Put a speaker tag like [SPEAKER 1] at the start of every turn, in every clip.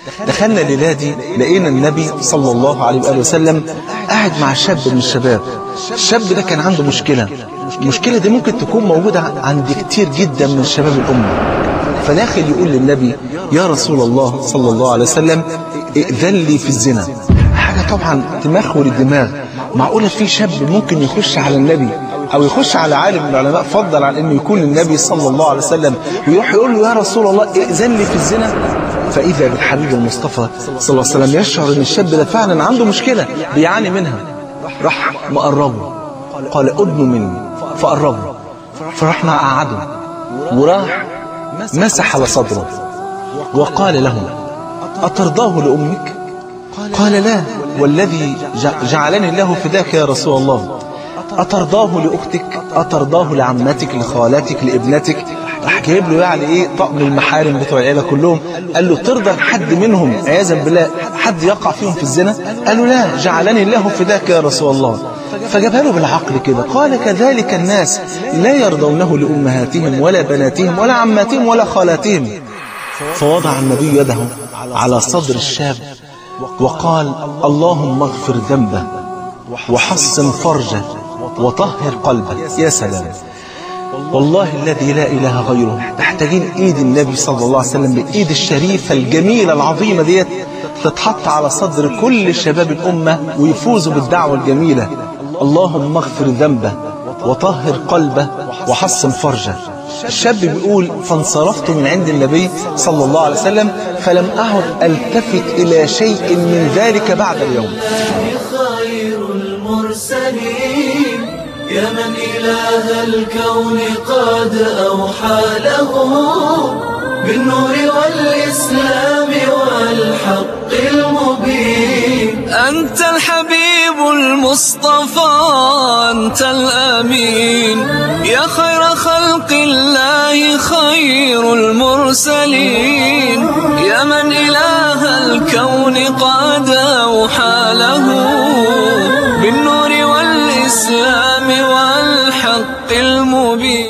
[SPEAKER 1] دخلنا الليلة دي لقينا النبي صلى الله عليه وآله وسلم قاعد مع شاب من الشباب الشاب ده كان عنده مشكلة المشكلة دي ممكن تكون موجودة عند كتير جدا من شباب الأمة فداخل يقول للنبي يا رسول الله صلى الله عليه وسلم ائذن لي في الزنا حاجة طبعا تمخور الدماغ معقولة في شاب ممكن يخش على النبي أو يخش على عالم من العلماء فضل عن أنه يكون النبي صلى الله عليه وسلم ويروح يقول له يا رسول الله ائذن لي في الزنا فإذا بالحبيب المصطفى صلى الله عليه وسلم يشعر أن الشاب ده فعلا عنده مشكلة بيعاني منها راح مقربه قال أدنوا مني فقربه فراح قعده وراح مسح على صدره وقال له أترضاه لأمك قال لا والذي جعلني الله فداك يا رسول الله أترضاه لأختك أترضاه لعمتك لخالاتك لابنتك راح جايب له يعني ايه طقم المحارم بتوع العيله كلهم قال له ترضى حد منهم عياذا بالله حد يقع فيهم في الزنا قال له لا جعلني الله فداك يا رسول الله فجابها له بالعقل كده قال كذلك الناس لا يرضونه لامهاتهم ولا بناتهم ولا عماتهم ولا خالاتهم فوضع النبي يده على صدر الشاب وقال اللهم اغفر ذنبه وحصن فرجه وطهر قلبه يا سلام والله الذي لا إله غيره محتاجين إيد النبي صلى الله عليه وسلم بإيد الشريفة الجميلة العظيمة ديت تتحط على صدر كل شباب الأمة ويفوزوا بالدعوة الجميلة اللهم اغفر ذنبه وطهر قلبه وحصن فرجه الشاب بيقول فانصرفت من عند النبي صلى الله عليه وسلم فلم أعد ألتفت إلى شيء من ذلك بعد اليوم
[SPEAKER 2] خير المرسلين يا من إله الكون قد أوحى له بالنور والإسلام والحق المبين أنت الحبيب المصطفى أنت الأمين يا خير خلق الله خير المرسلين يا من إله الكون قد أوحى له بالنور والإسلام والحق المبين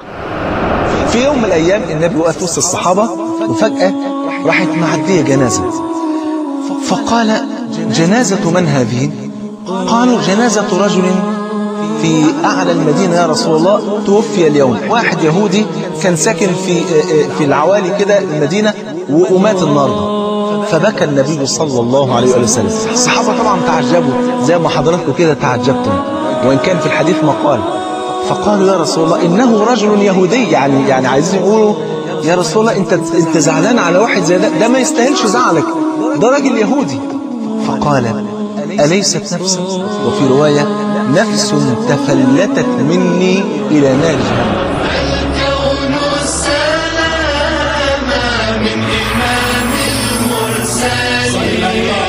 [SPEAKER 1] في يوم من الأيام النبي وقف وسط الصحابة وفجأة راحت معدية جنازة فقال جنازة من هذه قالوا جنازة رجل في أعلى المدينة يا رسول الله توفي اليوم واحد يهودي كان ساكن في في العوالي كده المدينة ومات النهارده فبكى النبي صلى الله عليه وسلم الصحابة طبعا تعجبوا زي ما حضراتكم كده تعجبتم وإن كان في الحديث مقال فقالوا يا رسول الله إنه رجل يهودي يعني يعني عايزين يقولوا يا رسول الله أنت أنت زعلان على واحد زي ده ده ما يستاهلش زعلك ده راجل يهودي فقال أليست نفس وفي رواية نفس تفلتت مني إلى نار جهنم
[SPEAKER 2] الكون السلام من إمام المرسلين